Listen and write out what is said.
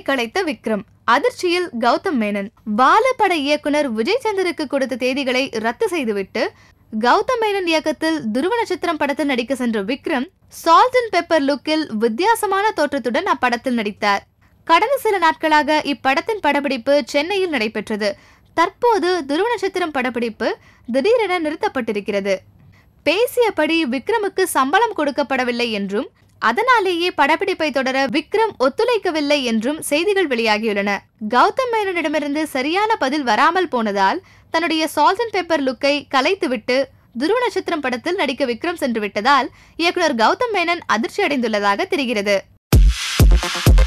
கலைத்த விக்ரம் அதிர்ச்சியில் கௌதம் மேனன் பால பட இயக்குனர் விஜய் சந்தருக்கு கொடுத்த தேதிகளை ரத்து செய்துவிட்டு கௌதம் மேனன் இயக்கத்தில் துருவ நட்சத்திரம் படத்தில் நடிக்க சென்ற விக்ரம் சால்ட் அண்ட் பெப்பர் லுக்கில் வித்தியாசமான தோற்றத்துடன் அப்படத்தில் நடித்தார் கடந்த சில நாட்களாக இப்படத்தின் படப்பிடிப்பு சென்னையில் நடைபெற்றது தற்போது துருவ நட்சத்திரம் படப்பிடிப்பு திடீரென நிறுத்தப்பட்டிருக்கிறது பேசியபடி விக்ரமுக்கு சம்பளம் கொடுக்கப்படவில்லை என்றும் அதனாலேயே படப்பிடிப்பை தொடர விக்ரம் ஒத்துழைக்கவில்லை என்றும் செய்திகள் வெளியாகியுள்ளன கௌதம் மேனனிடமிருந்து சரியான பதில் வராமல் போனதால் தன்னுடைய சால்ட் அண்ட் பெப்பர் லுக்கை கலைத்துவிட்டு துருவ நட்சத்திரம் படத்தில் நடிக்க விக்ரம் சென்று விட்டதால் இயக்குனர் கௌதம் மேனன் அதிர்ச்சி அடைந்துள்ளதாக தெரிகிறது